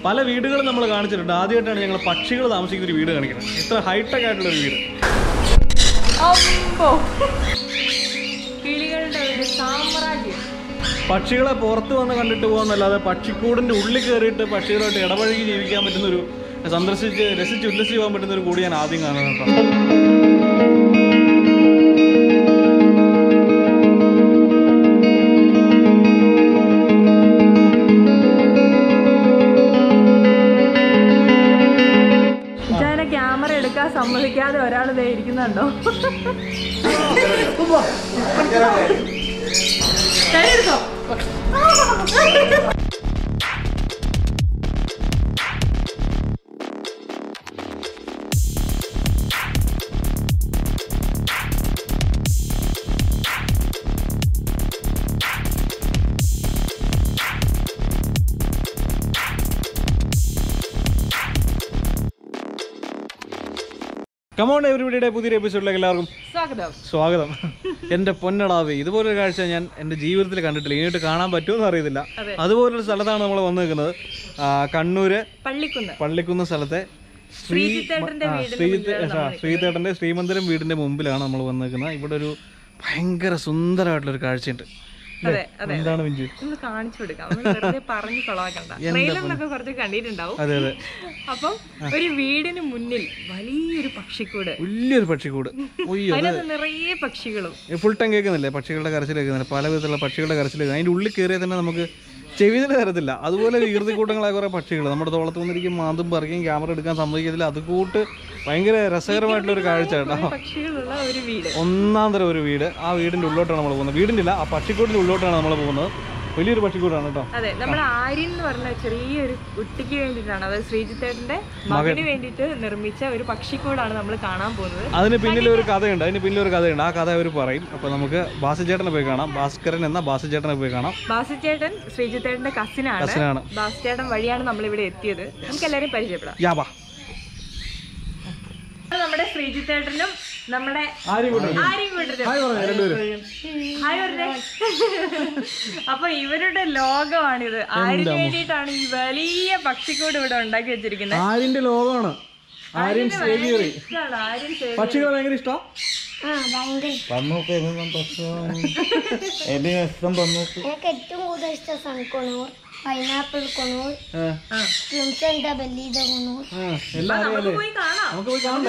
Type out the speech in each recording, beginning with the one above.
പല വീടുകളും നമ്മൾ കാണിച്ചിട്ടുണ്ട് ആദ്യമായിട്ടാണ് ഞങ്ങൾ പക്ഷികൾ താമസിക്കുന്ന ഒരു വീട് കാണിക്കുന്നത് ഇത്ര ഹൈടെക് ആയിട്ടുള്ള ഒരു വീട് അമ്പോ കിളികളുടെ ഒരു സാമ്രാജ്യം പക്ഷികളെ പുറത്ത് വന്ന് കണ്ടിട്ട് പോകുന്നല്ലാതെ പക്ഷിക്കൂടിന്റെ ഉള്ളിൽ കയറിയിട്ട് പക്ഷികളുമായിട്ട് ഇടപഴകി ജീവിക്കാൻ പറ്റുന്ന ഒരു സന്ദർശിച്ച് രസിച്ച് ഉല്ലസിച്ച് പോകാൻ പറ്റുന്ന ഒരു കൂടി ഞാൻ ആദ്യം കാണുന്നത് കേട്ടോ ഇച്ചാനെ ക്യാമറ എടുക്കാൻ സമ്മതിക്കാതെ ഒരാൾ ദേ ഇരിക്കുന്നുണ്ടോ കൈ എടുത്തോ കമോൺ എവരിബിയുടെ പുതിയൊരു എപ്പിസോഡിലേക്ക് എല്ലാവർക്കും സ്വാഗതം സ്വാഗതം എൻ്റെ പൊന്നടാവേ ഇതുപോലൊരു കാഴ്ച ഞാൻ എൻ്റെ ജീവിതത്തിൽ കണ്ടിട്ടില്ല ഇനിയിട്ട് കാണാൻ പറ്റുമെന്ന് അറിയത്തില്ല അതെ. അതുപോലൊരു സ്ഥലത്താണ് നമ്മൾ വന്നു നിൽക്കുന്നത് ആ, കണ്ണൂര് പള്ളിക്കുന്ന് പള്ളിക്കുന്ന് സ്ഥലത്തെ ശ്രീ ശ്രീജിത്തേട്ടന്റെ ആ, വീടിന്റെ ശ്രീജിത്ത് ആ, ശ്രീജിത്തേട്ടന്റെ ശ്രീമന്ദിരം വീടിന്റെ മുമ്പിലാണ് നമ്മൾ വന്നു നിൽക്കുന്നത് ഇവിടെ ഒരു ഭയങ്കര സുന്ദരമായിട്ടുള്ള ഒരു കാഴ്ചയുണ്ട് അതെ അതെ എന്താണ് മിഞ്ചു ഒന്ന് കാണിച്ചു കൊടുക്കാം നമ്മൾ വെറുതെ പറഞ്ഞു കൊളാക്കണ്ട ട്രെയിലറിലൊക്കെ കുറച്ച് കണ്ടിട്ടുണ്ടാവും അതെ അതെ അപ്പം ഒരു വീടിന് മുന്നിൽ വലിയൊരു പക്ഷിക്കൂട് വലിയൊരു പക്ഷിക്കൂട് ഉയ്യോ അതിനകത്ത് നിറയെ പക്ഷികളും ഫുൾ ടൈം കേൾക്കുന്നില്ലേ പക്ഷികളുടെ കരച്ചിൽ കേൾക്കുന്നില്ല പല വിധത്തിലുള്ള പക്ഷികളുടെ കരച്ചിൽ കേൾക്കുന്നത് അതിൻ്റെ ഉള്ളിൽ കയറിയാൽ തന്നെ നമുക്ക് ചെവിയിൽ തരത്തില്ല അതുപോലെ വികൃതി കൂട്ടങ്ങളായ കുറേ പക്ഷികൾ നമ്മുടെ തോളത്ത് വന്നിരിക്കും മാന്തും പറിക്കും ക്യാമറ എടുക്കാൻ സമ്മതിക്കത്തില്ല അത് കൂട്ട് ഭയങ്കര രസകരമായിട്ടുള്ള ഒരു കാഴ്ച കേട്ടോ പക്ഷികളുള്ള ഒരു വീട് ഒന്നാം തരം ഒരു വീട് ആ വീടിൻ്റെ ഉള്ളോട്ടാണ് നമ്മൾ പോകുന്നത് വീടിൻ്റെ ഇല്ല ആ പക്ഷിക്കൂടിൻ്റെ ഉള്ളോട്ടാണ് നമ്മൾ പോകുന്നത് വലിയൊരു പക്ഷിക്കൂടാണ് കേട്ടോ അതെ നമ്മുടെ ആര്യൻ എന്ന് പറഞ്ഞ ചെറിയൊരു കുട്ടിക്ക് വേണ്ടിയിട്ടാണ് അതായത് ശ്രീജിത്തേട്ടന്റെ മകന് വേണ്ടിയിട്ട് നിർമ്മിച്ച ഒരു പക്ഷിക്കൂടാണ് നമ്മൾ കാണാൻ പോകുന്നത് അതിന് പിന്നിൽ ഒരു കഥയുണ്ട് അതിന് പിന്നിൽ ഒരു കഥയുണ്ട് ആ കഥ അവർ പറയും അപ്പോൾ നമുക്ക് ബാസുചേട്ടനെ പോയി കാണാം ഭാസ്കരൻ എന്ന ബാസുചേട്ടനെ പോയി കാണാം ബാസിച്ചേട്ടൻ ശ്രീജിത്തേട്ടന്റെ കസിനാണ് കസിനാണ് ബാസിച്ചേട്ടൻ വഴിയാണ് നമ്മൾ ഇവിടെ എത്തിയത് നമുക്ക് എല്ലാവരും പരിചയപ്പെടാം യാ ബാ ഇത് നമ്മുടെ ശ്രീജിത്തേട്ടനും നമ്മുടെ ആരും കൂടെ ആര്യൻ കൂട്ടരും ഹായ് പറഞ്ഞു രണ്ടുപേരും ഹായ് പറഞ്ഞേ അപ്പൊ ഇവരുടെ ലോകമാണിത് ആരിന് വേണ്ടിയിട്ടാണ് ഈ വലിയ പക്ഷിക്കൂട് ഇവിടെ ഉണ്ടാക്കി വെച്ചിരിക്കുന്നത് ആര്യന്റെ ലോകമാണ് ആര്യൻ സേവിയറി ഇഷ്ടമാണ് ആര്യൻ സേവ് പക്ഷികളെ ഭയങ്കര ഇഷ്ടം പന്നോക്ക് ഏതെങ്കിലും പ്രശ്നം ഏറ്റവും ഇഷ്ടം പന്നോക്ക് എനിക്ക് ഏറ്റവും കൂടുതൽ ഇഷ്ടം സൺകൊണൂർ പൈനാപ്പിൾ കൊണൂർ ക്ലിംസന്റെ ബെല്ലിയുടെ കൊണൂർ എല്ലാം അറിയാലേ പോയി കാണാം നമുക്ക് പോയി കാണണ്ടേ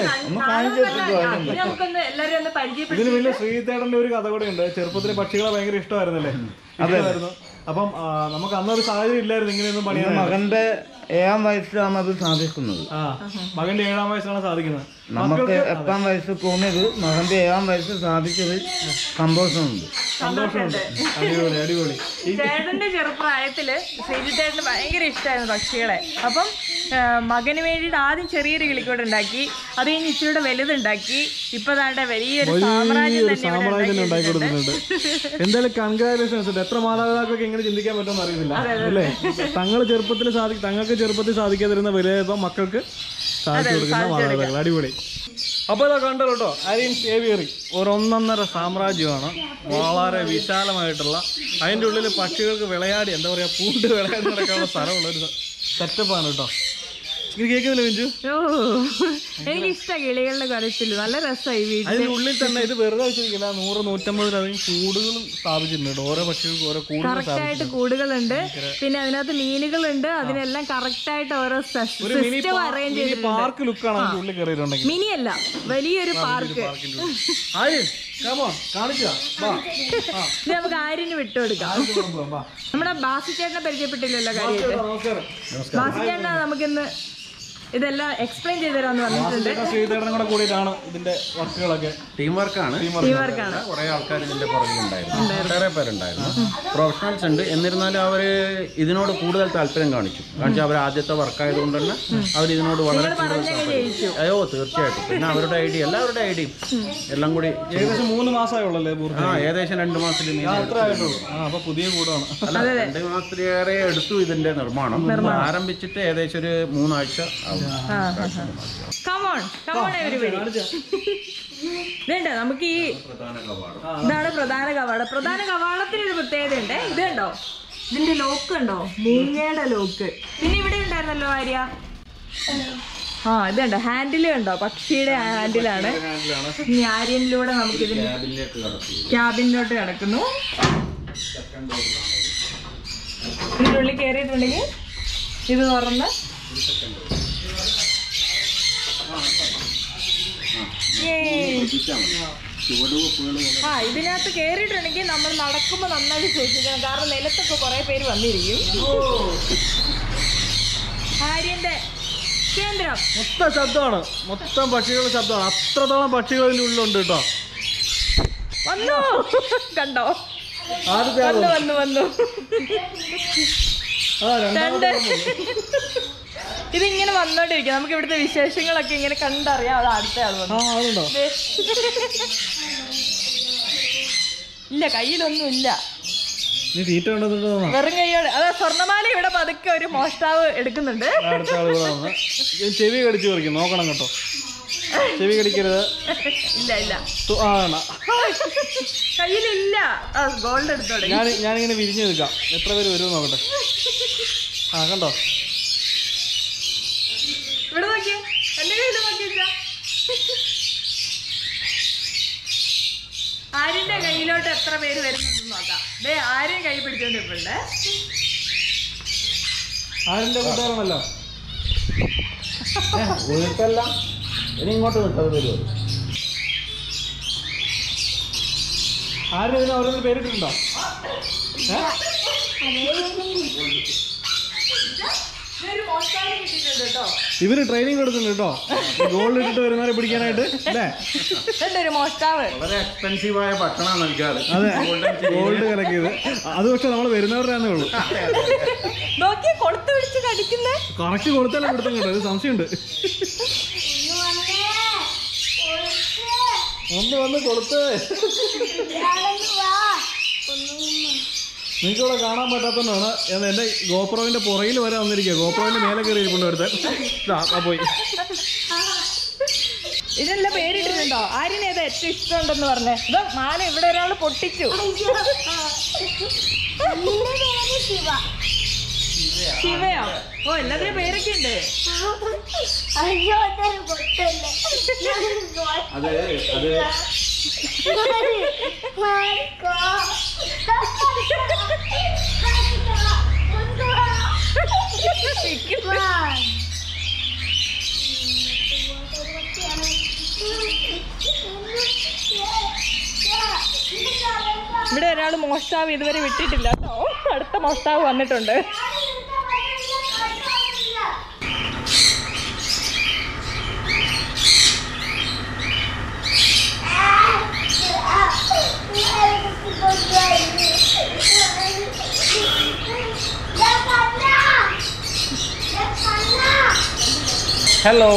ഇനി നമുക്കൊന്ന് എല്ലാരും ഒന്ന് പരിചയപ്പെടും ഇതിന് വലിയ ശ്രീതേടന്റെ ഒരു കഥ കൂടെ ഉണ്ട് ചെറുപ്പത്തിൽ പക്ഷികളെ ഭയങ്കര ഇഷ്ടമായിരുന്നല്ലേ ഇഷ്ടമായിരുന്നു അപ്പം ആ, നമുക്ക് അന്നൊരു സാഹചര്യം ഇല്ലായിരുന്നു ഇങ്ങനെയൊന്നും പണിയാൻ മകന്റെ ഏഴാം വയസ്സിലാണ് അത് സാധിക്കുന്നത് ആ മകന്റെ ഏഴാം വയസ്സിലാണ് സാധിക്കുന്നത് നമുക്ക് എട്ടാം വയസ്സ് തോന്നിയത് മകന്റെ ഏഴാം വയസ്സ് സാധിച്ചത് സന്തോഷമുണ്ട് സന്തോഷമുണ്ട് അടിപൊളി അടിപൊളി ചേട്ടന്റെ ചെറുപ്രായത്തില് ശ്രീജിത്തേട്ടന് ഭയങ്കര ഇഷ്ടമായിരുന്നു പക്ഷികളെ അപ്പം ആ, മകന് വേണ്ടിയിട്ട് ആദ്യം ചെറിയൊരു കിളിക്കൂട് ഉണ്ടാക്കി അത് കഴിഞ്ഞ് ഇച്ചിരിയുടെ വലുതുണ്ടാക്കി ഇപ്പൊ താണ്ടെ വലിയൊരു സാമ്രാജ്യം ഒരു തന്നെ ഇവിടെ സാമ്രാജ്യം തന്നെ ഉണ്ടാക്കി ഉണ്ടാക്കി കൊടുക്കുന്നുണ്ട് എന്തായാലും കൺഗ്രാജുലേഷൻസ് ഉണ്ട് എത്ര മാതാപിതാക്കൾക്ക് എങ്ങനെ ചിന്തിക്കാൻ പറ്റുമെന്ന് അറിയുന്നില്ല അല്ലേ തങ്ങൾ ചെറുപ്പത്തിൽ സാധി തങ്ങൾക്ക് ചെറുപ്പത്തിൽ സാധിക്കാതിരുന്ന വില ഇപ്പം മക്കൾക്ക് സാധിച്ചു കൊടുക്കുന്ന മാതാപിതാക്കൾ അടിപൊളി അപ്പോൾ ഇതാ കണ്ടോ കേട്ടോ അരിയൻ സേവിയറി ഒരു ഒന്നൊന്നര സാമ്രാജ്യമാണ് വളരെ വിശാലമായിട്ടുള്ള അതിൻ്റെ ഉള്ളിൽ പക്ഷികൾക്ക് വിളയാടി എന്താ പറയുക പൂണ്ട് വിളയാടി നടക്കാനുള്ള സ്ഥലമുള്ള ഒരു സെറ്റപ്പാണ് കേട്ടോ ഇത് കേൾക്കുന്നില്ല മിഞ്ചു ഓ എനിക്ക് ഇഷ്ടമാണ് കിളികളുടെ കരച്ചില് നല്ല രസമായി വീട്ടിൽ അതിന്റെ ഉള്ളിൽ തന്നെ ഇത് വെറുതെ വെച്ചിരിക്കില്ല നൂറ് നൂറ്റമ്പതിലധികം കൂടുകളും സ്ഥാപിച്ചിട്ടുണ്ട് കേട്ടോ. ഓരോ പക്ഷികൾക്ക് ഓരോ കൂടുകൾ കറക്റ്റ് ആയിട്ട് കൂടുകളുണ്ട് പിന്നെ അതിനകത്ത് മീനുകളുണ്ട് അതിനെല്ലാം കറക്റ്റ് ആയിട്ട് ഓരോ സിസ്റ്റം അറേഞ്ച് മിനി ചെയ്തിട്ടുണ്ട് പാർക്ക് ലുക്കാണ് അതിന്റെ ഉള്ളിൽ കയറിയിട്ടുണ്ടെങ്കിൽ മിനി അല്ല വലിയൊരു പാർക്ക് ആര്യൻ കമോൺ കാണിക്കുക വാ ആ ഇത് നമുക്ക് ആര്യന് വിട്ടുകൊടുക്കാം ആര്യന് കൊണ്ടുപോകാം, വാ. നമ്മുടെ ബാസിച്ചേട്ടനെ പരിചയപ്പെട്ടില്ലല്ലോ കാര്യമായിട്ട് നമസ്കാരം ബാസിച്ചേട്ടനാ നമുക്കിന്ന് ഇതെല്ലാം എക്സ്പ്ലെയിൻ ചെയ്തു തരാമെന്ന് പറഞ്ഞിട്ടുണ്ട് ചേട്ടാ ശ്രീധരനും കൂടെ കൂടിയിട്ടാണ് ഇതിന്റെ വർക്കുകളൊക്കെ ടീം വർക്കാണ് ടീം വർക്കാണ് കുറെ ആൾക്കാർ ഇതിന്റെ പുറകിലുണ്ടായിരുന്നു ഏറെ പേരുണ്ടായിരുന്നു പ്രൊഫഷണൽസ് ഉണ്ട് എന്നിരുന്നാലും അവര് ഇതിനോട് കൂടുതൽ താല്പര്യം കാണിച്ചു കാണിച്ചു അവർ ആദ്യത്തെ വർക്ക് ആയതുകൊണ്ട് തന്നെ അവർ ഇതിനോട് വളരെ കൂടുതൽ പറഞ്ഞങ്ങ് ജയിച്ചു അയ്യോ തീർച്ചയായിട്ടും പിന്നെ അവരുടെ ഐഡിയ എല്ലാവരുടെ ഐഡിയയും എല്ലാം കൂടി ഏകദേശം മൂന്ന് മാസമായുള്ളല്ലേ പൂർത്തി ആ ഏകദേശം രണ്ട് മാസത്തിൽ അത്ര ആയിട്ടുള്ളൂ ആ അപ്പൊ പുതിയ കൂടാണ് അല്ല രണ്ട് മാസത്തിലേറെ എടുത്തു ഇതിന്റെ നിർമ്മാണം ആരംഭിച്ചിട്ട് ഏകദേശം ഒരു മൂന്നാഴ്ച ആവും കമോൺ കമോൺ എവരിബഡി ഇതുണ്ട് നമുക്ക് ഈ ഇതാണ് പ്രധാന കവാടം പ്രധാന കവാടത്തിന് ഒരു പ്രത്യേകത ഉണ്ട് ഇത് കണ്ടോ ഇതിന്റെ ലോക്ക് ഉണ്ടോ മൂങ്ങയുടെ ലോക്ക് പിന്നെ ഇവിടെ ഉണ്ടായിരുന്നല്ലോ ആര്യ ആ ഇതുണ്ടോ ഹാൻഡിൽ ഉണ്ടോ പക്ഷിയുടെ ഹാൻഡിലാണ് ഇനി ആര്യനിലൂടെ നമുക്ക് ഇതിന് ക്യാബിനിലേക്ക് കടത്തി ക്യാബിനിലോട്ട് കിടക്കുന്നു ഇതിനുള്ളിൽ കയറിയിട്ടുണ്ടെങ്കിൽ ഇത് തുറന്ന് Yay. ചുവട് വെപ്പുകൾ ആ ഇതിനകത്ത് കയറിയിട്ടുണ്ടെങ്കിൽ നമ്മൾ നടക്കുമ്പോൾ നന്നായിട്ട് സൂക്ഷിക്കണം കാരണം നിലത്തൊക്കെ കുറെ പേര് വന്നിരിക്കും ആര്യന്റെ കേന്ദ്രം മൊത്തം ശബ്ദമാണ് മൊത്തം പക്ഷികളുടെ ശബ്ദമാണ് അത്രത്തോളം പക്ഷികൾ ഇതിൻ്റെ ഉള്ളിലുണ്ട് കേട്ടോ വന്നു കണ്ടോ ആദ്യത്തെ ആള് വന്നു വന്നു വന്നു ആ രണ്ടാമത്തെ രണ്ട് ഇതിങ്ങനെ വന്നോണ്ടിരിക്കും നമുക്ക് ഇവിടുത്തെ വിശേഷങ്ങളൊക്കെ ഇങ്ങനെ കണ്ടറിയാം അത് അടുത്ത ആൾ വന്നു ആ അതുണ്ടോ ദേ. ഇല്ല കയ്യിലൊന്നും ഇല്ല നീ തീറ്റ ഉണ്ടെന്നിട്ട് തോന്നാ വെറും കൈയോടെ അതാ സ്വർണ്ണമാല ഇവിടെ പതുക്കെ ഒരു മോഷ്ടാവ് എടുക്കുന്നുണ്ട് അടുത്ത ആൾ ഇവിടെ വന്ന് ഞാൻ ചെവി കടിച്ചു പറിക്കും നോക്കണം കേട്ടോ ചെവി കടിക്കരുത് ഇല്ല ഇല്ല തു- ആ വേണ്ട കയ്യിലില്ല ആ ഗോൾഡ് എടുത്തോടെ ഞാൻ ഞാനിങ്ങനെ വിരിഞ്ഞു നിൽക്കാം എത്ര പേര് വരും നോക്കട്ടെ ആ കണ്ടോ ഇവിടെ നോക്കിയേ എന്റെ കയ്യിൽ നോക്കിയാ ആര്യന്റെ കയ്യിലോട്ട് എത്ര പേര് വരുന്നുണ്ടെന്ന് നോക്കാം ദേ ആര്യം കൈ പിടിച്ചോണ്ട് ഇപ്പുണ്ട് ആരിന്റെ കൂട്ടുകാരാണല്ലോ ഒഴുക്കല്ല ഇനി ഇങ്ങോട്ട് നിൽക്കാതെ വരുമോ ആരും ഇതിന് ഓരോന്ന് പേരിട്ടിട്ടുണ്ടോ ഏ? ഇതൊരു മോഷ്ടാവിനെ കിട്ടിയിട്ടുണ്ട് കേട്ടോ ഇവര് ട്രെയിനിങ് കൊടുക്കുന്നുണ്ട് കേട്ടോ ഗോൾഡ് ഇട്ടിട്ട് വരുന്നവരെ പിടിക്കാനായിട്ട് അല്ലേ ഇതുണ്ട് ഒരു മോഷ്ടാവ് വളരെ എക്സ്പെൻസീവായ ഭക്ഷണം നൽകാറ് അതെ ഗോൾഡ് കലക്കിയത് അത് പക്ഷെ നമ്മൾ വരുന്നവരുടെ ഉള്ളൂ നോക്കി കൊളുത്ത് പിടിച്ച് കടിക്കുന്നേ കറക്റ്റ് കൊടുത്തല്ലേ കൊടുത്തും കേട്ടോ ഒരു സംശയമുണ്ട് ഒന്ന് വന്ന് കൊടുത്ത് നിങ്ങൾക്ക് ഇവിടെ കാണാൻ പറ്റാത്തതാണ് എന്റെ ഗോപ്രോവിന്റെ പുറയിൽ വരെ വന്നിരിക്കുക ഗോപ്രോവിന്റെ മേലെ കയറി ഇരിക്കൊണ്ട് ഒരുത്തൻ ഇതാ ആ പോയി ഇതെല്ലാം പേരിട്ടിട്ടുണ്ടോ ആര്യന് ഏതാ ഏറ്റവും ഇഷ്ടമുണ്ടെന്ന് പറഞ്ഞേ ഇതോ മാല ഇവിടെ ഒരാൾ പൊട്ടിച്ചു ശിവയോ ഓ എല്ലാത്തിനും പേരൊക്കെ ഉണ്ട് അയ്യോ അതൊരു പൊട്ടല്ലേ അത് അത് മാറിക്കോ ഇവിടെ ഒരാൾ മോഷ്ടാവ് ഇതുവരെ വിട്ടിട്ടില്ല കേട്ടോ അടുത്ത മോഷ്ടാവ് വന്നിട്ടുണ്ട് ഹലോ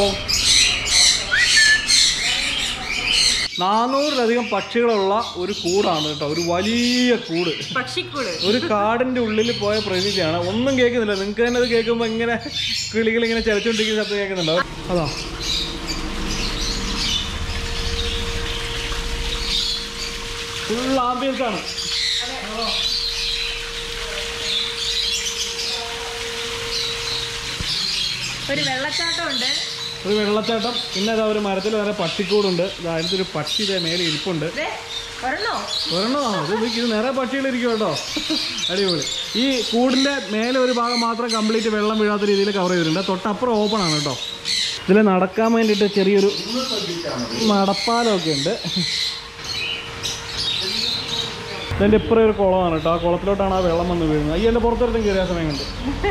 നാനൂറിലധികം പക്ഷികളുള്ള ഒരു കൂടാണ് കേട്ടോ ഒരു വലിയ കൂട് പക്ഷിക്കൂട് ഒരു കാടിന്റെ ഉള്ളിൽ പോയ പ്രതീതിയാണ് ഒന്നും കേൾക്കുന്നില്ല നിങ്ങൾക്ക് തന്നെ അത് കേൾക്കുമ്പോൾ ഇങ്ങനെ കിളികൾ ഇങ്ങനെ ചലച്ചോണ്ടിരിക്കുന്ന ശബ്ദം കേൾക്കുന്നുണ്ടോ അതാ ഫുൾ ആംബിയൻസ് ആണ് ഒരു വെള്ളച്ചാട്ടം ഉണ്ട് ഒരു വെള്ളച്ചാട്ടം പിന്നെ അതാ ഒരു മരത്തിൽ വേറെ പട്ടിക്കൂടുണ്ട് ഇതാ അതിനകത്ത് ഒരു പക്ഷി ഇതേ മേലെ ഇരിപ്പുണ്ട് ദേ, ഒരെണ്ണോ ഒരെണ്ണമാണോ ഇത് ഇത് ഇത് നിറയെ പക്ഷികളിരിക്കും കേട്ടോ അടിപൊളി ഈ കൂടിൻ്റെ മേലെ ഒരു ഭാഗം മാത്രം കംപ്ലീറ്റ് വെള്ളം വീഴാത്ത രീതിയിൽ കവർ ചെയ്തിട്ടുണ്ട് തൊട്ടപ്പുറം ഓപ്പൺ ആണ് കേട്ടോ ഇതിൽ നടക്കാൻ വേണ്ടിയിട്ട് ചെറിയൊരു നടപ്പാലമൊക്കെ ഉണ്ട് ഇതിൻ്റെ ഇപ്പുറം ഒരു കുളമാണ് കേട്ടോ ആ കുളത്തിലോട്ടാണ് ആ വെള്ളം വന്ന് വീഴുന്നത് ഈ എൻ്റെ പുറത്തൊരുത്തും കയറിയ സമയം കൊണ്ട്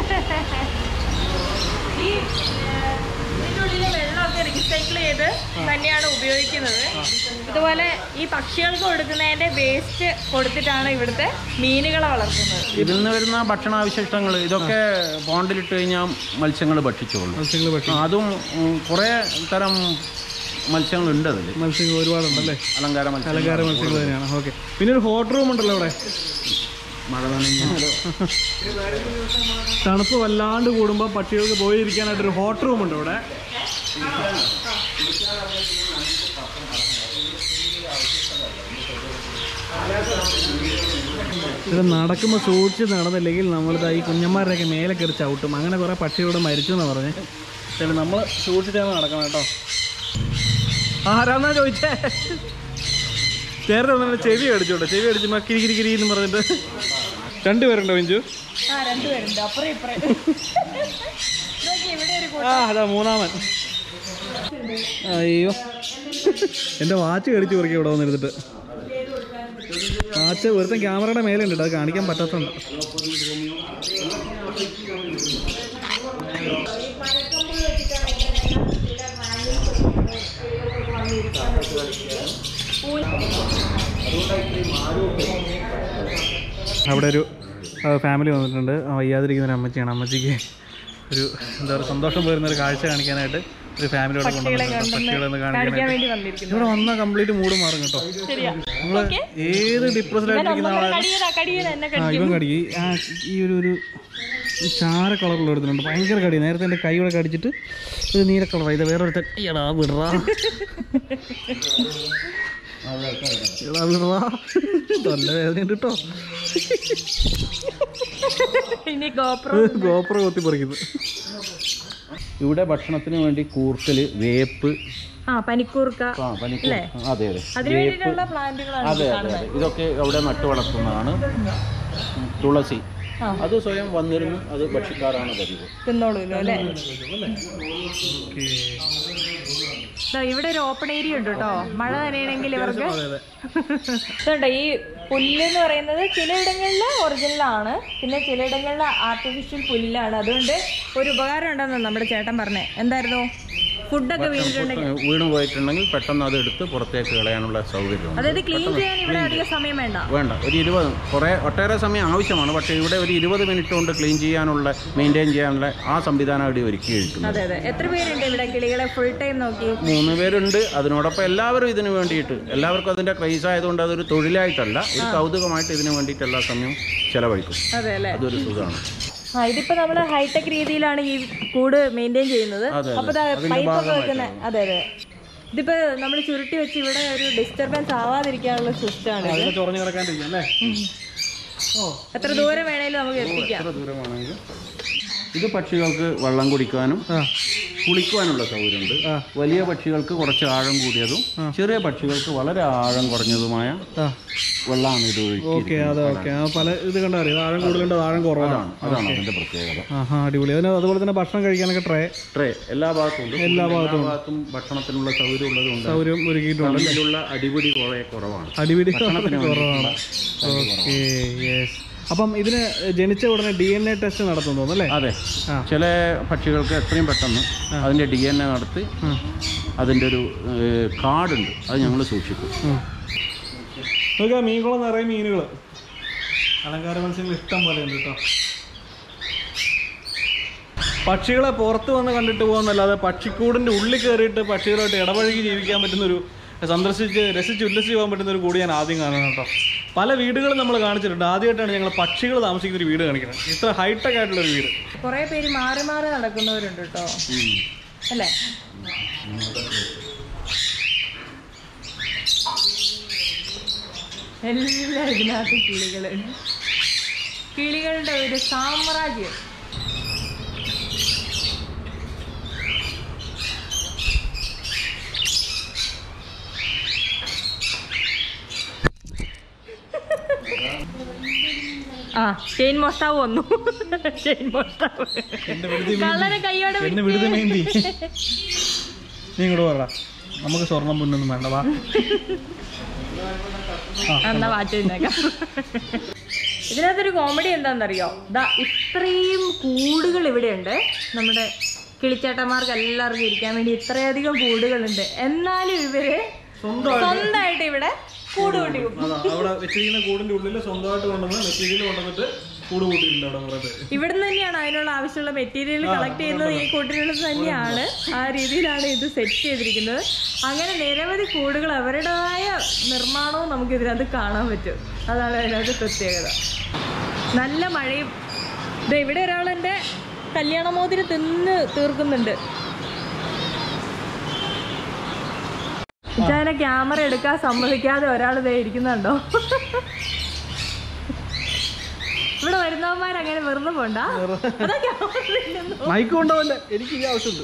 ഈ ഏഹ്, ഇതിന്റെ ഉള്ളിലെ വെള്ളമൊക്കെ റീസൈക്കിൾ ചെയ്ത് തന്നെയാണ് ഉപയോഗിക്കുന്നത് ഇതുപോലെ ഈ പക്ഷികൾക്ക് കൊടുക്കുന്നതിന്റെ വേസ്റ്റ് കൊടുത്തിട്ടാണ് ഇവിടുത്തെ മീനുകളെ വളർത്തുന്നത് ഇതിൽ നിന്ന് വരുന്ന ഭക്ഷണാവശിഷ്ടങ്ങൾ ഇതൊക്കെ പോണ്ടിലിട്ട് കഴിഞ്ഞാൽ മത്സ്യങ്ങൾ ഭക്ഷിച്ചോളും മത്സ്യങ്ങൾ പക്ഷി അതും ഉം, കുറേ തരം മത്സ്യങ്ങളുണ്ട് അതിൽ മത്സ്യങ്ങൾ ഒരുപാടുണ്ടല്ലേ അലങ്കാര മത്സ്യം അലങ്കാര മത്സ്യങ്ങൾ തന്നെയാണ് ഓക്കെ പിന്നെ ഒരു ഹോട്ട് റൂം ഉണ്ടല്ലോ അവിടെ മഴ നനഞ്ഞാലോ തണുപ്പ് വല്ലാണ്ട് കൂടുമ്പോൾ പക്ഷികൾക്ക് പോയിരിക്കാനായിട്ടൊരു ഹോട്ട് റൂം ഉണ്ട് ഇവിടെ ഇത് നടക്കുമ്പോൾ സൂക്ഷിച്ച് നടന്നില്ലെങ്കിൽ നമ്മളിതാ ഈ കുഞ്ഞന്മാരുടെയൊക്കെ മേലെ കയറി ചവിട്ടും അങ്ങനെ കുറേ പക്ഷികളോട് മരിച്ചു എന്നാണ് പറഞ്ഞത് ശരി നമ്മൾ സൂക്ഷിച്ചാണ് നടക്കണം കേട്ടോ ആരാന്നാ ചോദിച്ചേ നേരത്തെ ഒന്നും ചെവി അടിച്ചോട്ടെ ചെവി അടിച്ചുമ്പോൾ കിരി കിരി കിരി എന്ന് പറഞ്ഞിട്ട് രണ്ടുപേരുണ്ടോ മിഞ്ചു ആ രണ്ടുപേരുണ്ട് അപ്പുറം ഇപ്പുറം നോക്കി ഇവിടെ ഒരു കൂട്ടം ആ അതാ മൂന്നാമൻ അയ്യോ എൻ്റെ വാച്ച് കടിച്ചു പറിക്കും ഇവിടെ വന്നിരുന്നിട്ട് വാച്ച് ഒരുത്തൻ ക്യാമറയുടെ മേലെ ഉണ്ട് അത് കാണിക്കാൻ പറ്റാത്തതുണ്ട് അവിടെ ഒരു ഫാമിലി വന്നിട്ടുണ്ട് ആ വയ്യാതിരിക്കുന്ന ഒരു അമ്മച്ചിയാണ് അമ്മച്ചിക്ക് ഒരു എന്താ പറയുക സന്തോഷം വരുന്ന ഒരു കാഴ്ച കാണിക്കാനായിട്ട് ഒരു ഫാമിലിയോടെ കൊണ്ടുവന്നിട്ടുണ്ട് പക്ഷികളെ ഒന്ന് കാണിക്കാൻ കാണിക്കാനായിട്ട് വേണ്ടി വന്നിരിക്കുന്നു ഇവിടെ വന്നാൽ കംപ്ലീറ്റ് മൂഡ് മാറും കേട്ടോ ശരിയാ നമ്മള് ഏത് ഡിപ്രഷനായിട്ടിരിക്കുന്ന ആളെ കടിയതാ കടിയതാ എന്നെ ആ ഇവൻ കടി ഈ- ആ ഈ ഒരു ഒരു ഈ ചാര കളറുള്ള ഒരുത്തനുണ്ട് ഭയങ്കര കടി നേരത്തെ എൻ്റെ കൈ ഇവിടെ കടിച്ചിട്ട് ഒരു നീല കളറാണ് ഇത് വേറെ ഒരുത്തൻ എടാ വിടറാ എടാ വിടറാ നല്ല വേദനയുണ്ട് കേട്ടോ ഇനി ഗോപ്രോ ഗോപ്ര കൊത്തി പറിക്കുന്നു ഇവിടെ ഭക്ഷണത്തിന് വേണ്ടി കൂർക്കല് വേപ്പ് ആ പനിക്കൂർക്ക ആ പനിക്കൂർ അതെ അതെ അതിനു വേണ്ടിയിട്ടുള്ള പ്ലാന്റുകളാണ് അതെ അതെ അതെ ഇതൊക്കെ അവിടെ നട്ടു വളർത്തുന്നതാണ് ഉം, തുളസി അത് സ്വയം വന്നിരുന്നു അത് ഭക്ഷിക്കാറാണ് പതിവ് തിന്നോളൂല്ലോ അല്ലേ ദാ ഇവിടെ ഒരു ഓപ്പൺ ഏരിയ ഉണ്ട് കേട്ടോ മഴ നനയണമെങ്കിൽ ഇവർക്ക് ഇതുണ്ട് ഈ പുല്ല് എന്ന് പറയുന്നത് ചിലയിടങ്ങളിൽ ഒറിജിനൽ ആണ് പിന്നെ ചിലയിടങ്ങളിൽ ആർട്ടിഫിഷ്യൽ പുല്ലാണ് അതുകൊണ്ട് ഒരു ഉപകാരം ഉണ്ടെന്ന് നമ്മുടെ ചേട്ടൻ പറഞ്ഞേ എന്തായിരുന്നു ഫുഡൊക്കെ വീണിട്ടുണ്ടെങ്കിൽ വീണ് പോയിട്ടുണ്ടെങ്കിൽ പെട്ടെന്ന് അത് എടുത്ത് പുറത്തേക്ക് കളയാനുള്ള സൗകര്യമുണ്ട് അതായത് ക്ലീൻ ചെയ്യാൻ ഇവിടെ അധികം സമയം വേണ്ട വേണ്ട ഒരു ഇരുപത് കുറേ ഒട്ടേറെ സമയം ആവശ്യമാണ് പക്ഷേ ഇവിടെ ഒരു ഇരുപത് മിനിറ്റ് കൊണ്ട് ക്ലീൻ ചെയ്യാനുള്ള മെയിൻറ്റെയിൻ ചെയ്യാനുള്ള ആ സംവിധാനം ഇവിടെ ഒരുക്കിയിരിക്കുന്നത് അതെ അതെ എത്ര പേരുണ്ട് ഇവിടെ കിളികളെ ഫുൾ ടൈം നോക്കി മൂന്ന് പേരുണ്ട് അതിനോടൊപ്പം എല്ലാവരും ഇതിനു വേണ്ടിയിട്ട് എല്ലാവർക്കും അതിൻ്റെ ക്രൈസ് ആയതുകൊണ്ട് അതൊരു തൊഴിലായിട്ടല്ല ഒരു കൗതുകമായിട്ട് ഇതിനു വേണ്ടിയിട്ട് എല്ലാ സമയവും ചെലവഴിക്കും അതെ അല്ലേ അതൊരു സുഖമാണ് ആ ഇതിപ്പോ നമ്മള് ഹൈടെക് രീതിയിലാണ് ഈ കൂട് മെയിൻറ്റെയിൻ ചെയ്യുന്നത് അതെ, അപ്പൊ പൈപ്പ് ഒക്കെ വെക്കുന്ന അതെ അതെ ഇതിപ്പോ നമ്മൾ ചുരുട്ടി വെച്ച് ഇവിടെ ഒരു ഡിസ്റ്റർബൻസ് ആവാതിരിക്കാനുള്ള സിസ്റ്റം ആണ് ഇത് അതിനെ ചൊറഞ്ഞു കിടക്കാണ്ടിരിക്കും അല്ലേ എത്ര ദൂരം വേണേലും നമുക്ക് എത്തിക്കാം എത്ര ദൂരമാണെങ്കിൽ ഇത് പക്ഷികൾക്ക് വെള്ളം കുടിക്കാനും ആ കുളിക്കുവാനുള്ള സൗകര്യമുണ്ട് ആ. വലിയ പക്ഷികൾക്ക് കുറച്ച് ആഴം കൂടിയതും ചെറിയ പക്ഷികൾക്ക് വളരെ ആഴം കുറഞ്ഞതുമായ ആ വെള്ളമാണ് ഇത് ഒഴുക്കി ഓക്കെ അതെ ഓക്കെ ആ പല ഇത് കണ്ടാ അറിയാം ആഴം കൂടുതലുണ്ട് ആഴം കുറവാണ് അതാണ് അതിന്റെ പ്രത്യേകത ആഹാ അടിപൊളി അതിന് അതുപോലെ തന്നെ ഭക്ഷണം കഴിക്കാനൊക്കെ ട്രേ ട്രേ എല്ലാ ഭാഗത്തും ഉണ്ട് എല്ലാ എല്ലാ ഭാഗത്തും ഭക്ഷണത്തിനുള്ള സൗകര്യം ഉള്ളതുകൊണ്ട് സൗകര്യം ഒരുക്കിയിട്ടുണ്ട് അതിലുള്ള അടിപിടി കുറെ കുറവാണ് അടിപിടി ഭക്ഷണത്തിന് കുറവാണ് ഓക്കെ യെസ് അപ്പം ഇതിന് ജനിച്ച ഉടനെ ഡി എൻ എ ടെസ്റ്റ് നടത്തും തോന്നുന്നു അല്ലേ അതെ ആ. ചില പക്ഷികൾക്ക് എത്രയും പെട്ടെന്ന് അതിന്റെ ഡി എൻ എ നടത്തി അതിന്റെ ഒരു കാർഡുണ്ട് അത് ഞങ്ങൾ സൂക്ഷിക്കും നോക്കാം മീൻകുളം നിറയെ മീനുകൾ അലങ്കാര മത്സ്യങ്ങൾ ഇഷ്ടം പോലെ ഉണ്ട് കേട്ടോ പക്ഷികളെ പുറത്ത് വന്ന് കണ്ടിട്ട് പോകുന്നല്ലാതെ പക്ഷിക്കൂടിൻ്റെ ഉള്ളിൽ കയറിയിട്ട് പക്ഷികളുമായിട്ട് ഇടപഴകി ജീവിക്കാൻ പറ്റുന്നൊരു സന്ദർശിച്ച് രസിച്ച് ഉല്ലസിച്ച് പോകാൻ പറ്റുന്ന ഒരു കൂടി ഞാൻ ആദ്യം കാണണം കേട്ടോ പല വീടുകളും നമ്മൾ കാണിച്ചിട്ടുണ്ട് ആദ്യമായിട്ടാണ് ഞങ്ങൾ പക്ഷികൾ താമസിക്കുന്ന ഒരു വീട് കാണിക്കുന്നത് ഇത്ര ഹൈടെക് ആയിട്ടുള്ള ഒരു വീട് കുറെ പേര് മാറി മാറി നടക്കുന്നവരുണ്ട് കേട്ടോ അല്ലേ എല്ലാം ഇതിനകത്ത് കിളികളുണ്ട് കിളികളുടെ ഒരു സാമ്രാജ്യം ആ ചെയിൻ മോഷ്ടാവ് വന്നു ചെയിൻ മോഷ്ടാവ് കള്ളനെ കൈയോടെ എന്നെ വിടുത മേന്തി നീ ഇങ്ങോട്ട് പറ നമുക്ക് സ്വർണം മുന്നൊന്നും വേണ്ട വാ എന്നാ വാച്ച് ചെയ്യുന്നേക്കാം ഇതിനകത്തൊരു കോമഡി എന്താണെന്നറിയോ ദാ ഇത്രയും കൂടുകൾ ഇവിടെയുണ്ട് നമ്മുടെ കിളിച്ചേട്ടന്മാർക്ക് എല്ലാവർക്കും ഇരിക്കാൻ വേണ്ടി ഇത്രയധികം കൂടുകളുണ്ട് എന്നാലും ഇവര് സ്വന്തമായിട്ട് ഇവിടെ കൂട് കൂട്ടി വെക്കും. അതാ അവിടെ വെച്ചിരിക്കുന്ന കൂടിന്റെ ഉള്ളിൽ സ്വന്തമായിട്ട് കൊണ്ടുവന്ന് മെറ്റീരിയൽ കൊണ്ടുവന്നിട്ട് കൂട് കൂട്ടിയിട്ടുണ്ട് അവിടെ കുറെ പേര് ഇവിടുന്ന് തന്നെയാണ് അതിനുള്ള ആവശ്യമുള്ള മെറ്റീരിയൽ കളക്ട് ചെയ്യുന്നത് ഈ കൂട്ടിനുള്ളിൽ തന്നെയാണ് ആ രീതിയിലാണ് ഇത് സെറ്റ് ചെയ്തിരിക്കുന്നത് അങ്ങനെ നിരവധി കൂടുകൾ അവരുടേതായ നിർമ്മാണവും നമുക്ക് ഇതിനകത്ത് കാണാൻ പറ്റും അതാണ് അതിനകത്ത് പ്രത്യേകത നല്ല മഴയും ദേ ഇവിടെ ഒരാൾ എൻ്റെ കല്യാണമോതിരി തിന്ന് തീർക്കുന്നുണ്ട് ഇതങ്ങനെ ക്യാമറ എടുക്കാൻ സമ്മതിക്കാതെ ഒരാൾ ഇതേ ഇരിക്കുന്നുണ്ടോ വരുന്നവന്മാർ അങ്ങനെ വെറുതെ പോണ്ട അതൊക്കെ ആവശ്യമില്ലെന്ന്. മൈക്ക് കൊണ്ടാവല്ലേ എനിക്ക് ഈ ആവശ്യമുണ്ട്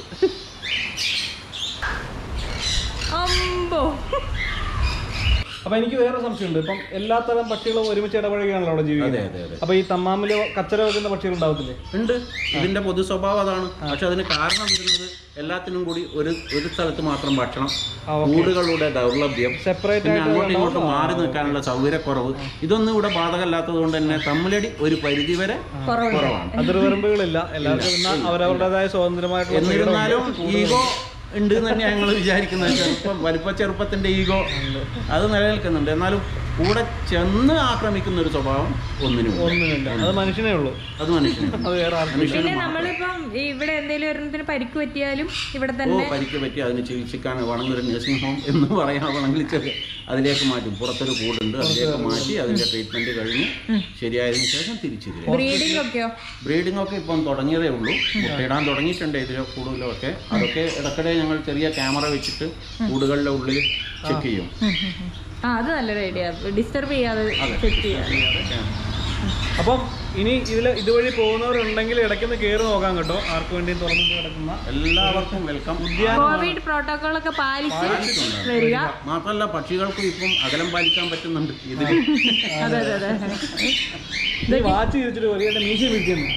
അമ്പോ അപ്പൊ എനിക്ക് വേറെ സംശയമുണ്ട് ഇപ്പം എല്ലാത്തരം പക്ഷികളും ഒരുമിച്ച് ഇടപഴകിയാണല്ലോ അവിടെ അതെ ജീവിക്കുന്നത് അതെ അതെ അപ്പൊ ഈ തമ്മാമില് കച്ചറ വെക്കുന്ന പക്ഷികൾ ഉണ്ടാവത്തില്ലേ ഉണ്ട് ഇതിന്റെ പൊതു സ്വഭാവം അതാണ് പക്ഷെ അതിന് കാരണം വരുന്നത് എല്ലാത്തിനും കൂടി ഒരു ഒരു സ്ഥലത്ത് മാത്രം ഭക്ഷണം കൂടുകളുടെ ദൗർലഭ്യം സെപ്പറേറ്റ് പിന്നെ അങ്ങോട്ടും ഇങ്ങോട്ടും മാറി നിൽക്കാനുള്ള സൗകര്യക്കുറവ് ഇതൊന്നും ഇവിടെ ബാധകമല്ലാത്തത് കൊണ്ട് തന്നെ തമ്മിലടി ഒരു പരിധി വരെ കുറവാണ് അതിർവരമ്പുകളില്ല എല്ലാവർക്കും ഇന്ന് അവരവരുടേതായ സ്വതന്ത്രമായിട്ടുള്ള എന്നിരുന്നാലും ഈഗോ ഉണ്ട് എന്ന് തന്നെയാണ് ഞങ്ങൾ വിചാരിക്കുന്നത് ചെറുപ്പം വലിപ്പ ചെറുപ്പത്തിന്റെ ഈഗോ അത് നിലനിൽക്കുന്നുണ്ട് എന്നാലും കൂടെ ചെന്ന് ആക്രമിക്കുന്ന ഒരു സ്വഭാവം ഒന്നിനും ഇല്ല. ഒന്നുമില്ല അത് മനുഷ്യനേ ഉള്ളൂ അത് മനുഷ്യനും അത് വേറെ ആർക്കും പിന്നെ നമ്മളിപ്പം ഈ ഇവിടെ എന്തെങ്കിലും ഒരെണ്ണത്തിന് പരിക്ക് പറ്റിയാലും ഇവിടെ ഓ തന്നെ പരിക്ക് പറ്റി അതിന് ചികിത്സിക്കാൻ വേണമെങ്കിൽ ഒരു നഴ്സിംഗ് ഹോം എന്ന് പറയാണെങ്കിൽ ചെറിയ അതിലേക്ക് മാറ്റും പുറത്തൊരു കൂടുണ്ട് അതിലേക്ക് മാറ്റി അതിന്റെ ട്രീറ്റ്മെന്റ് കഴിഞ്ഞ് ശരിയായതിനു ശേഷം തിരിച്ചു തരും ബ്രീഡിംഗ് ഒക്കെയോ ബ്രീഡിംഗ് ഒക്കെ ഇപ്പം തുടങ്ങിയതേ ഉള്ളൂ മുട്ടയിടാൻ തുടങ്ങിയിട്ടുണ്ട് ഇതിൽ കൂടുതലൊക്കെ അതൊക്കെ ഇടയ്ക്കിടെ ഞങ്ങൾ ചെറിയ ക്യാമറ വെച്ചിട്ട് കൂടുകളുടെ ഉള്ളിൽ ചെക്ക് ചെയ്യും ആ അത് നല്ലൊരു ഐഡിയ ഡിസ്റ്റർബ് ചെയ്യാതെ സെറ്റ് ചെയ്യാം അപ്പം ഇനി ഇതിൽ ഇതുവഴി പോകുന്നവരുണ്ടെങ്കിൽ ഇടയ്ക്കൊന്ന് കയറി നോക്കാൻ കേട്ടോ ആർക്ക് വേണ്ടിയും തുറന്നിട്ട് കിടക്കുന്ന എല്ലാവർക്കും വെൽക്കം കോവിഡ് പ്രോട്ടോകോൾ ഒക്കെ പാലിച്ച് വരിക മാത്രമല്ല പക്ഷികൾക്കും ഇപ്പം അകലം പാലിക്കാൻ പറ്റുന്നുണ്ട് ഇതിൽ അതെ അതെ അതെ ഈ വാച്ച് തിരിച്ചിട്ട് വലിയ മീശ പിടിക്കുന്നു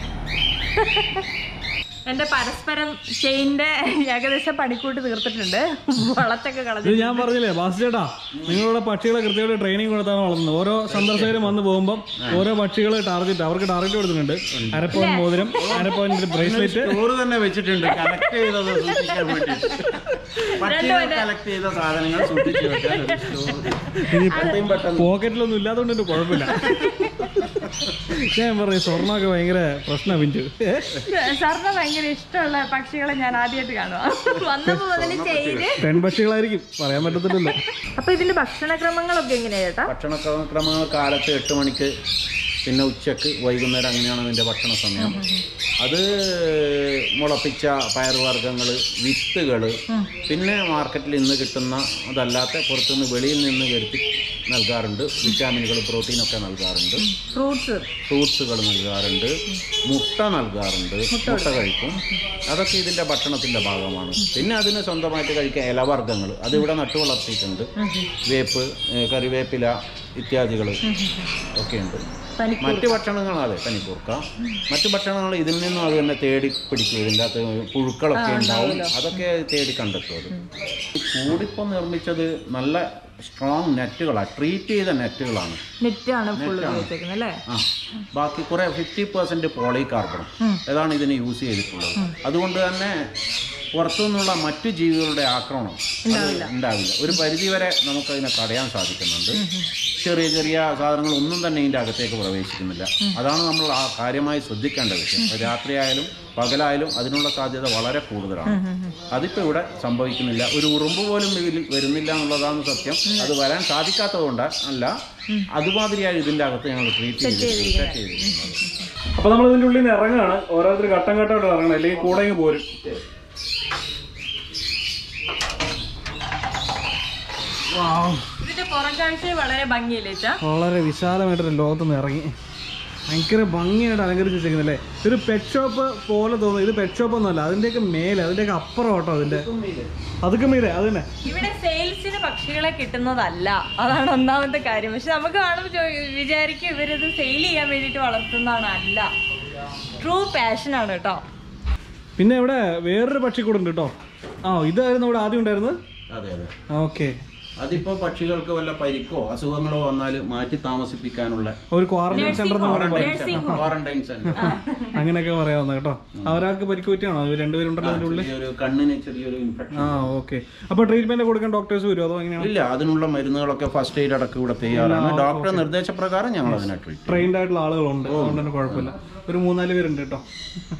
എന്റെ പരസ്പരം ചെയിന്റെ ഏകദേശം പണിക്കൂട്ട് തീർത്തിട്ടുണ്ട് വളത്തൊക്കെ ഇത് കളഞ്ഞു ഞാൻ പറഞ്ഞില്ലേ ബാസ് ചേട്ടാ നിങ്ങളുടെ പക്ഷികളെ കൃത്യമായിട്ട് ട്രെയിനിങ് കൊടുത്താണ് വളർത്തുന്നത് ഓരോ സന്ദർശകരും വന്ന് പോകുമ്പോൾ ഓരോ പക്ഷികളെ ടാർഗറ്റ് അവർക്ക് ടാർഗറ്റ് കൊടുക്കുന്നുണ്ട് അരപ്പവൻ മോതിരം അരപ്പവൻ ബ്രേസ്ലെറ്റ് സ്റ്റോറ് തന്നെ വെച്ചിട്ടുണ്ട് കളക്ട് ചെയ്തത് സൂക്ഷിക്കാൻ വേണ്ടി പക്ഷികൾ കളക്ട് ചെയ്ത സാധനങ്ങൾ സൂക്ഷിച്ചു വെക്കാൻ ഒരു സ്റ്റോർ എത്രയും പെട്ടെന്ന് പോക്കറ്റിലൊന്നും ഇല്ലാത്തതുകൊണ്ട് എന്റെ കുഴപ്പമില്ല ഞാൻ പറഞ്ഞു സ്വർണ്ണമൊക്കെ ഭയങ്കര പ്രശ്നമാണ് പിഞ്ചു സാറിന് ഭയങ്കര ഇഷ്ടമുള്ള പക്ഷികളെ ഞാൻ ആദ്യമായിട്ട് കാണുക വന്നപ്പോ മുതൽ ചെയിന് പെൺപക്ഷികളായിരിക്കും പറയാൻ പറ്റത്തില്ലല്ലോ അപ്പൊ ഇതിന്റെ ഭക്ഷണക്രമങ്ങളൊക്കെ എങ്ങനെയാ ചേട്ടാ ഭക്ഷണ ക്രമങ്ങൾ കാലത്ത് എട്ട് മണിക്ക് പിന്നെ ഉച്ചക്ക് വൈകുന്നേരം അങ്ങനെയാണ് അതിൻ്റെ ഭക്ഷണ സമയം അത് മുളപ്പിച്ച പയറുവർഗ്ഗങ്ങൾ വിത്തുകൾ പിന്നെ മാർക്കറ്റിൽ ഇന്ന് കിട്ടുന്ന അതല്ലാത്ത പുറത്തുനിന്ന് വെളിയിൽ നിന്ന് വരുത്തി നൽകാറുണ്ട് വിറ്റാമിനുകൾ പ്രോട്ടീനൊക്കെ നൽകാറുണ്ട് ഫ്രൂട്ട്സ് ഫ്രൂട്ട്സുകൾ നൽകാറുണ്ട് മുട്ട നൽകാറുണ്ട് മുട്ട കഴിക്കും അതൊക്കെ ഇതിൻ്റെ ഭക്ഷണത്തിൻ്റെ ഭാഗമാണ് പിന്നെ അതിന് സ്വന്തമായിട്ട് കഴിക്കാൻ ഇലവർഗ്ഗങ്ങൾ അതിവിടെ നട്ടു വളർത്തിയിട്ടുണ്ട് വേപ്പ് ഏ, കറിവേപ്പില ഇത്യാദികൾ ഒക്കെയുണ്ട് പനിക്കൂർക്ക. മറ്റ് ഭക്ഷണങ്ങൾ അതെ പനിക്കൂർക്ക മറ്റു ഭക്ഷണങ്ങൾ ഇതിൽ നിന്നും അത് തന്നെ തേടി പിടിക്കും ഇതിൻ്റെ അകത്ത് പുഴുക്കളൊക്കെ ഉണ്ടാവും അതൊക്കെ തേടി കണ്ടെത്തും അത് ഈ കൂടിപ്പം നിർമ്മിച്ചത് നല്ല സ്ട്രോങ് നെറ്റുകളാണ് ട്രീറ്റ് ചെയ്ത നെറ്റുകളാണ് നെറ്റാണ് ഫുൾ ഉപയോഗിച്ചേക്കുന്നത് അല്ലേ ആ ബാക്കി കുറെ ഫിഫ്റ്റി പെർസെന്റ് പോളി കാർബൺ അതാണ് ഇതിന് യൂസ് ചെയ്തിട്ടുള്ളത് അതുകൊണ്ട് തന്നെ പുറത്തുനിന്നുള്ള മറ്റു ജീവികളുടെ ആക്രമണം അത് ഉണ്ടാവില്ല ഒരു പരിധി വരെ നമുക്കതിനെ തടയാൻ സാധിക്കുന്നുണ്ട് ചെറിയ ചെറിയ സാധനങ്ങൾ ഒന്നും തന്നെ ഇതിൻ്റെ അകത്തേക്ക് പ്രവേശിക്കുന്നില്ല അതാണ് നമ്മൾ ആ കാര്യമായി ശ്രദ്ധിക്കേണ്ട വിഷയം അത് രാത്രിയായാലും പകലായാലും അതിനുള്ള സാധ്യത വളരെ കൂടുതലാണ് അതിപ്പോൾ ഇവിടെ സംഭവിക്കുന്നില്ല ഒരു ഉറുമ്പ് പോലും ഇതിൽ വരുന്നില്ല എന്നുള്ളതാണ് സത്യം അത് വരാൻ സാധിക്കാത്തതുകൊണ്ട് അല്ല അതുമാതിരിയായി ഇതിൻ്റെ അകത്ത് ഞങ്ങൾ ട്രീറ്റ് ചെയ്തിട്ടുണ്ട് സെറ്റ് ചെയ്തിരിക്കുന്നത് അപ്പൊ നമ്മൾ ഇതിന്റെ ഉള്ളിൽ നിന്ന് ഇറങ്ങാണ് ഓരോരുത്തർ ഘട്ടം ഘട്ടമായിട്ട് ഇറങ്ങണം അല്ലെങ്കിൽ കൂടെ ഇങ്ങ് പോരും ഇതിന്റെ പുറം കാഴ്ച വളരെ ഭംഗിയില്ലേ ചാ വളരെ വിശാലമായിട്ടൊരു ലോകത്തുനിന്ന് ഇറങ്ങി ഭയങ്കര ഭംഗിയായിട്ട് അലങ്കരിച്ച് വെച്ചേക്കുന്നല്ലേ ഒരു പെറ്റ് ഷോപ്പ് പോലെ തോന്നുന്നു ഇത് പെറ്റ് ഷോപ്പ് ഒന്നുമല്ല അതിന്റെയൊക്കെ മേലെ അതിന്റെയൊക്കെ അപ്പുറം കേട്ടോ അതിന്റെ അതൊക്കെ മേലെ അത് തന്നെ ഇവിടെ സെയിൽസിന് പക്ഷികളെ കിട്ടുന്നതല്ല അതാണ് ഒന്നാമത്തെ കാര്യം പക്ഷെ നമുക്ക് കാണുമ്പോൾ ചോ- വിചാരിക്കും ഇവരിത് സെയിൽ ചെയ്യാൻ വേണ്ടിയിട്ട് വളർത്തുന്നതാണ് അല്ല ട്രൂ പാഷനാണ് കേട്ടോ പിന്നെ ഇവിടെ വേറൊരു പക്ഷിക്കൂടുണ്ട് കേട്ടോ ആ ഇതായിരുന്നു ഇവിടെ ആദ്യം ഉണ്ടായിരുന്നത് അതെ അതെ ഓക്കെ അതിപ്പോ പക്ഷികൾക്ക് വല്ല പരിക്കോ അസുഖങ്ങളോ വന്നാൽ മാറ്റി താമസിപ്പിക്കാനുള്ള ഒരു ക്വാറന്റൈൻ സെന്റർ എന്ന് പറഞ്ഞാൽ ക്വാറന്റൈൻ സെന്റർ അങ്ങനെയൊക്കെ പറയാവുന്ന കേട്ടോ അവരാൾക്ക് പരിക്ക് പറ്റിയാണോ അവർ രണ്ടുപേരുണ്ടല്ലോ അതിന്റെ ഉള്ളിൽ ചെറിയൊരു കണ്ണിന് ചെറിയൊരു ഇൻഫെക്ഷൻ ആ ഓക്കെ അപ്പൊ ട്രീറ്റ്മെന്റ് കൊടുക്കാൻ ഡോക്ടേഴ്സ് വരുമോ അതോ എങ്ങനെയാണ് ഇല്ല അതിനുള്ള മരുന്നുകളൊക്കെ ഫസ്റ്റ് എയ്ഡ് അടക്കം ഇവിടെ തയ്യാറാണ് ഡോക്ടറുടെ നിർദ്ദേശപ്രകാരം ഞങ്ങൾ അതിനെ ട്രീറ്റ് ട്രെയിൻഡ് ആയിട്ടുള്ള ആളുകളുണ്ട് അതുകൊണ്ട് തന്നെ കുഴപ്പമില്ല ഒരു മൂന്നാല് പേരുണ്ട് കേട്ടോ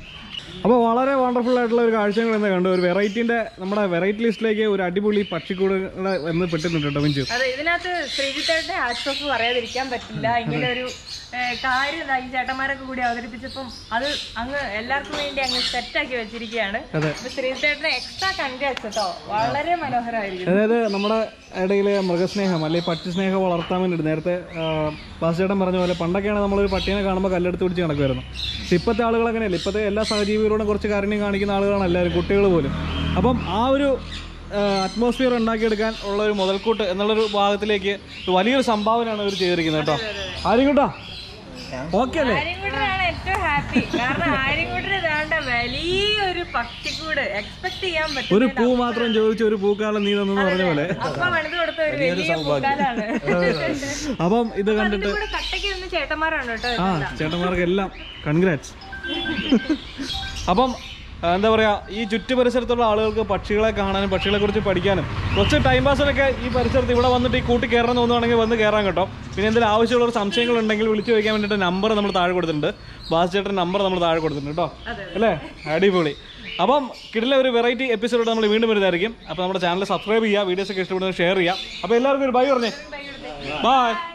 അപ്പോൾ വളരെ വണ്ടർഫുൾ ആയിട്ടുള്ള ഒരു കാഴ്ചകൾ എന്ന് കണ്ടു ഒരു വെറൈറ്റിന്റെ നമ്മുടെ വെറൈറ്റി ലിസ്റ്റിലേക്ക് ഒരു അടിപൊളി പക്ഷിക്കൂടുകളെ എന്ന് പെട്ടിട്ടുണ്ട് കേട്ടോ മിഞ്ചു അതെ ഇതിനകത്ത് ശ്രീജിത്തേട്ടന്റെ ഹാറ്റ്സ് ഓഫ് പറയാതിരിക്കാൻ പറ്റില്ല ഇങ്ങനെ ഒരു ഏഹ്, കാര്യം ഇതാ ഈ ചേട്ടന്മാരൊക്കെ കൂടി അവതരിപ്പിച്ചപ്പം അത് അങ്ങ് എല്ലാവർക്കും വേണ്ടി അങ്ങ് സെറ്റാക്കി വെച്ചിരിക്കുകയാണ് അതെ. അപ്പൊ ശ്രീജിത്തേട്ടന് എക്സ്ട്രാ കൺഗ്രാറ്റ്സ് കേട്ടോ വളരെ മനോഹരമായിരിക്കും അതായത് നമ്മുടെ ഇടയിൽ മൃഗസ്നേഹം അല്ലെങ്കിൽ പക്ഷി സ്നേഹം വളർത്താൻ വേണ്ടിയിട്ട് നേരത്തെ പാസ്ചേട്ടൻ പറഞ്ഞ പോലെ പണ്ടൊക്കെയാണ് നമ്മളൊരു പട്ടീനെ കാണുമ്പോൾ കല്ലെടുത്ത് പിടിച്ച് നടക്കുമായിരുന്നു പക്ഷെ ഇപ്പോഴത്തെ ആളുകൾ അങ്ങനെയല്ല ഇപ്പോഴത്തെ എല്ലാ സഹജീവികളോടും കുറച്ച് കാരുണ്യം കാണിക്കുന്ന ആളുകളാണ് എല്ലാവരും കുട്ടികൾ പോലും അപ്പം ആ ഒരു അറ്റ്മോസ്ഫിയർ ഉണ്ടാക്കിയെടുക്കാൻ ഉള്ള ഒരു മുതൽക്കൂട്ട് എന്നുള്ളൊരു ഭാഗത്തിലേക്ക് ഒരു വലിയൊരു സംഭാവനയാണ് ഇവർ ചെയ്തിരിക്കുന്നത് കേട്ടോ ആരും കേട്ടോ ഓക്കെ അല്ലേ ആര്യൻകുട്ടനാണ് ഏറ്റവും ഹാപ്പി കാരണം ആര്യൻകുട്ടന് ഇതാണ്ട വലിയൊരു പക്ഷിക്കൂട് എക്സ്പെക്ട് ചെയ്യാൻ ഒരു പറ്റും പൂ മാത്രം ചോദിച്ച് ഒരു പൂക്കാലം നീ തന്നു പറഞ്ഞ പോലെ അപ്പൊ പണിത് കൊടുത്ത ഒരു വലിയ പൂക്കാലാണ് അപ്പം ഇത് അതിന്റെ കണ്ടിട്ട് കൂടെ കട്ടയ്ക്ക് നിന്ന് ചേട്ടന്മാരാണ് കേട്ടോ ആ ചേട്ടന്മാർക്കെല്ലാം കൺഗ്രാറ്റ്സ് അപ്പം ആ, എന്താ പറയുക ഈ ചുറ്റു പരിസരത്തുള്ള ആളുകൾക്ക് പക്ഷികളെ കാണാനും പക്ഷികളെ കുറിച്ച് പഠിക്കാനും കുറച്ച് ടൈം പാസിനൊക്കെ ഈ പരിസരത്ത് ഇവിടെ വന്നിട്ട് ഈ കൂട്ടി കയറണം തോന്നുവാണെങ്കിൽ വന്ന് കയറാൻ കേട്ടോ പിന്നെ എന്തെങ്കിലും ആവശ്യമുള്ള സംശയങ്ങൾ ഉണ്ടെങ്കിൽ വിളിച്ചു ചോദിക്കാൻ വേണ്ടിയിട്ട് നമ്പർ നമ്മൾ താഴെ കൊടുത്തിട്ടുണ്ട് ബാസ് ചേട്ടൻ നമ്പർ നമ്മൾ താഴെ കൊടുത്തിട്ടുണ്ട് കേട്ടോ അല്ലേ അടിപൊളി അപ്പം കിടിലെ ഒരു വെറൈറ്റി എപ്പിസോഡ് നമ്മൾ വീണ്ടും വരുന്നതായിരിക്കും അപ്പോൾ നമ്മുടെ ചാനൽ സബ്സ്ക്രൈബ് ചെയ്യുക വീഡിയോസ് ഒക്കെ ഇഷ്ടപ്പെടുന്നത് ഷെയർ ചെയ്യുക അപ്പോൾ എല്ലാവർക്കും ഒരു ബൈ പറഞ്ഞേ ബൈ